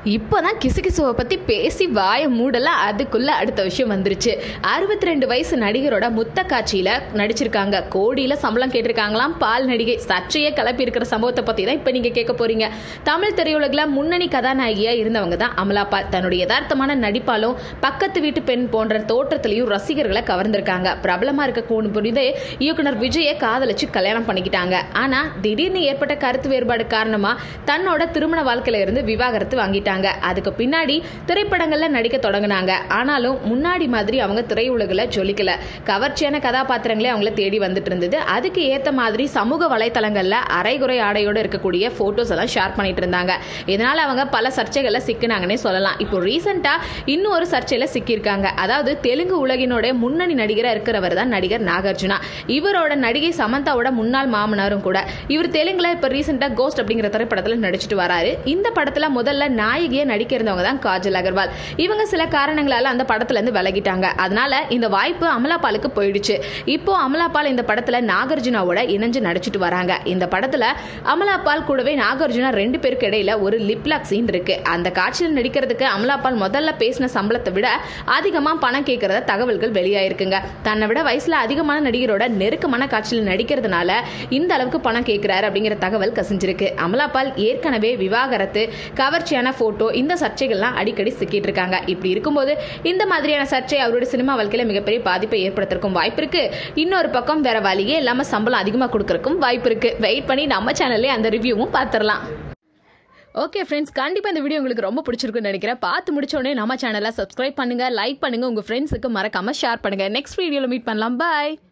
இப்போதான் கிசுகிசுவை பத்தி பேசி வாயை மூடலாம் அதுக்குள்ள அடுத்த விஷயம் வந்துருச்சு அறுபத்தி ரெண்டு வயசு நடிகரோட முத்த காட்சியில நடிச்சிருக்காங்க கோடியில சம்பளம் கேட்டிருக்காங்களாம் பால் நடிகை சர்ச்சையே கிளப்பி இருக்கிற சம்பவத்தை பத்தி தான் இப்ப நீங்க கேட்க போறீங்க தமிழ் திரையுலகில் முன்னணி கதாநாயகியா இருந்தவங்க தான் அமலா பால் தன்னுடைய யதார்த்தமான நடிப்பாலும் பக்கத்து வீட்டு பெண் போன்ற தோற்றத்திலையும் ரசிகர்களை கவர்ந்திருக்காங்க பிரபலமா இருக்க புரிதே இயக்குனர் விஜயை காதலிச்சு கல்யாணம் பண்ணிக்கிட்டாங்க ஆனா திடீர்னு ஏற்பட்ட கருத்து வேறுபாடு காரணமா தன்னோட திருமண வாழ்க்கையில இருந்து விவாகரத்து வாங்கிட்டாங்க அதுக்கு பின்னாடி திரைப்படங்கள்ல நடிக்க தொடங்கினாங்க ஆனாலும் முன்னாடி மாதிரி அவங்க திரையுலகில் ஜொலிக்கல கவர்ச்சியான கதாபாத்திரங்களே அவங்கள தேடி வந்துட்டு இருந்தது அதுக்கு ஏத்த மாதிரி சமூக வலைத்தளங்கள்ல அரைகுறை ஆடையோட இருக்கக்கூடிய போட்டோஸ் எல்லாம் ஷேர் பண்ணிட்டு இருந்தாங்க இதனால அவங்க பல சர்ச்சைகள்ல சிக்கினாங்கன்னே சொல்லலாம் இப்போ ரீசெண்டா இன்னும் ஒரு சர்ச்சையில சிக்கியிருக்காங்க அதாவது தெலுங்கு உலகினோட முன்னணி நடிகரா இருக்கிறவர் தான் நடிகர் நாகார்ஜுனா இவரோட நடிகை சமந்தாவோட முன்னாள் மாமனாரும் கூட இவர் தெலுங்குல இப்ப ரீசெண்டா கோஸ்ட் அப்படிங்கிற திரைப்படத்துல நடிச்சிட்டு வராரு இந்த படத்துல முதல்ல நாயகியா நடிக்க இருந்தவங்க தான் காஜல் அகர்வால் இவங்க சில காரணங்களால அந்த படத்துல இருந்து விலகிட்டாங்க அதனால இந்த வாய்ப்பு அமலாபாலுக்கு போயிடுச்சு இப்போ அமலாபால் இந்த படத்துல நாகார்ஜுனாவோட இணைஞ்சு நடிச்சிட்டு வராங்க இந்த படத்துல அமலாபால் கூடவே நாகார்ஜுனா ரெண்டு பேருக்கு இடையில ஒரு லிப்லாக் சீன் இருக்கு அந்த காட்சியில் நடிக்கிறதுக்கு அமலாபால் முதல்ல பேசின சம்பளத்தை விட அதிகமா பணம் கேட்கறத தகவல்கள் வெளியாயிருக்குங்க தன்னை விட வயசுல அதிகமான நடிகரோட நெருக்கமான காட்சியில் நடிக்கிறதுனால இந்த அளவுக்கு பணம் கேட்கிறாரு அப்படிங்கிற தகவல் கசிஞ்சிருக்கு அமலாபால் ஏற்கனவே விவாகரத்து கவர்ச்சியான போட்டோ இந்த சர்ச்சைகள்லாம் அடிக்கடி சிக்கிட்டு இருக்காங்க இப்படி இருக்கும்போது இந்த மாதிரியான சர்ச்சை அவருடைய சினிமா வாழ்க்கையில மிகப்பெரிய பாதிப்பை ஏற்படுத்திருக்கும் வாய்ப்பு இருக்கு இன்னொரு பக்கம் வேற வழியே இல்லாம சம்பளம் அதிகமா கொடுக்கறதுக்கும் வாய்ப்பு இருக்கு வெயிட் பண்ணி நம்ம சேனல்லே அந்த ரிவ்யூவும் பார்த்துடலாம் ஓகே ஃப்ரெண்ட்ஸ் கண்டிப்பாக இந்த வீடியோ உங்களுக்கு ரொம்ப பிடிச்சிருக்குன்னு நினைக்கிறேன் பார்த்து முடிச்ச உடனே நம்ம சேனலை சப்ஸ்கிரைப் பண்ணுங்க லைக் பண்ணுங்க உங்க ஃப்ரெண்ட்ஸுக்கு மறக்காம ஷேர் பண்ணுங்க நெக்ஸ்ட் வீடியோவில் மீட் பண்ணலாம் பாய்